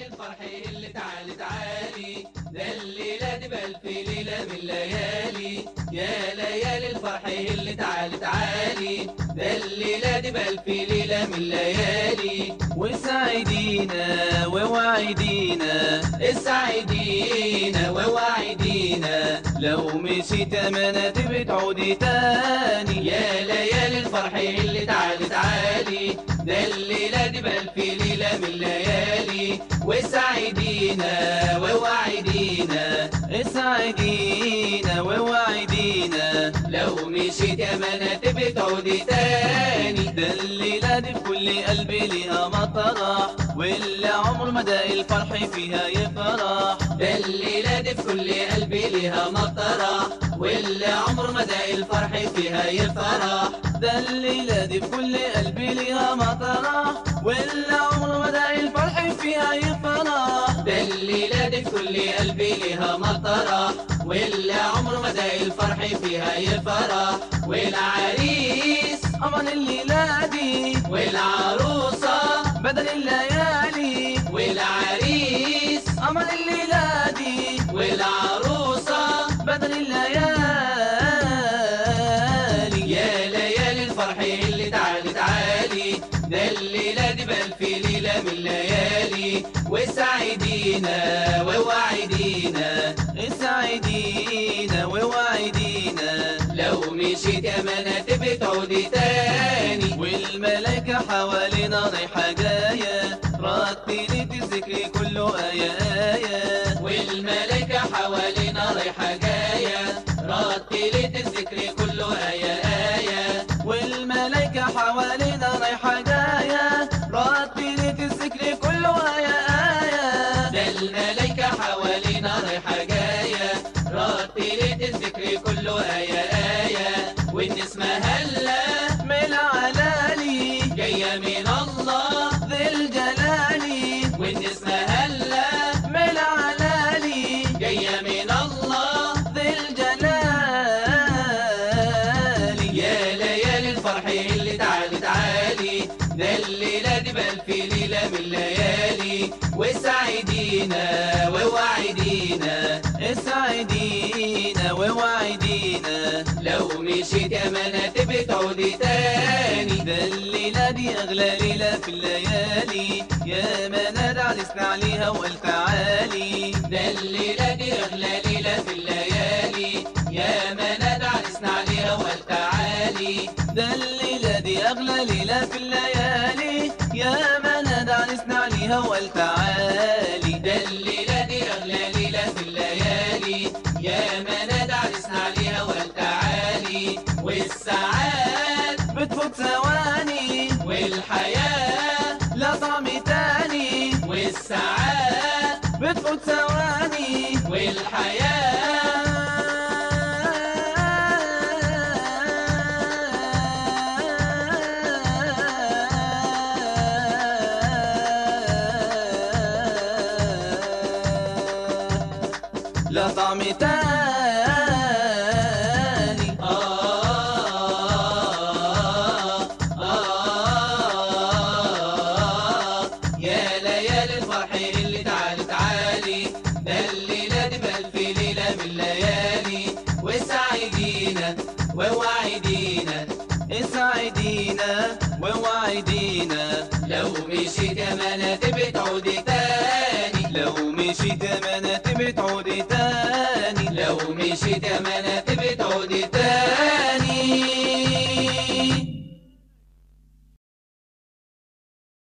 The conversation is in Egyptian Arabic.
الفرح اللي تعالي تعالي ده الليلة دي بألف ليلة من ليالي يا ليالي الفرح اللي تعالي تعالي ده الليلة دي بألف ليلة من ليالي وسعيدينا ووعدينا السعيدين ووعدينا لو مشيت امانة بتعودي تاني يا ليالي الفرح اللي تعالي تعالي ده الليلة دي بألف ليلة من ليالي والسعيدين ووعدينا اسعدينا ووعدينا لو مشيت أمانة بتعودي تاني ده الليلة دي في كل قلبي ليها مطرح واللي عمر مدى الفرح فيها يفرح ده الليلة دي في كل قلبي ليها مطرح واللي عمر مدى الفرح فيها يفرح ده الليلة دي في كل قلبي ليها مطرح واللي عمر مدى الفرح فيها يفرح ده الليلة دي في كل قلبي ليها مطرح واللي عمر مدى الفرح فيها يفرح والعريس أمان الليلة دي والعروسة بدل الليالي والعريس أمان الليلة دي والعروسة بدل الليالي يا ليالي الفرح اللي تعالي تعالي ده الليلة دي بألف ليلة من ليالي وسعيدينا ووعدينا اسعدينا ووعدينا لو مشيت أمانة بتعودي تاني والملائكة حوالينا رايحة جاية رتلي الذكر كله آية آية والملائكة حوالينا رايحة جاية رتلت الذكر كله آية آية والملائكة حوالينا رايحة جاية رتلي الذكر كله آية آية ده الملائكة حوالينا رايحة جاية رتلت الذكر كله آية آية والنسمة هلا من العلالي جاية من الله ذي الجلال والنسمة هلا من العلالي جاية من الله ذي الجلال يا ليالي الفرح اللي تعالي تعالي ده الليلة دي بألف ليلة من ليالي والسعيدينا ووعدينا اسعدينا ووعدينا لو مشيت أمانة بتعودي تاني ده الليلة دي أغلى ليلة في الليالي يا ما نادى عرسنا عليها وقال تعالي ده الليلة دي أغلى ليلة في الليالي يا ما نادى عرسنا عليها وقال تعالي ده الليلة دي أغلى ليلة في الليالي يا ما نادى عرسنا عليها وقال تعالي ده الليلة دي أغلى ليلة في الليالي يا ما نادى عرسنا عليها وقال تعالي والساعات بتفوت ثواني والحياة لا طعم تاني والساعات بتفوت ثواني لا طعم تاني آه آه يا ليالي الفرح اللي تعالي تعالي ده الليلة دي بألف ليلة من ليالي وسعيدينا ووعدينا اسعدينا ووعدينا لو مشيت أمانة بتعودي تاني لو مشيت امانة بتعودي تاني لو مشيت أمانة بتعودي تاني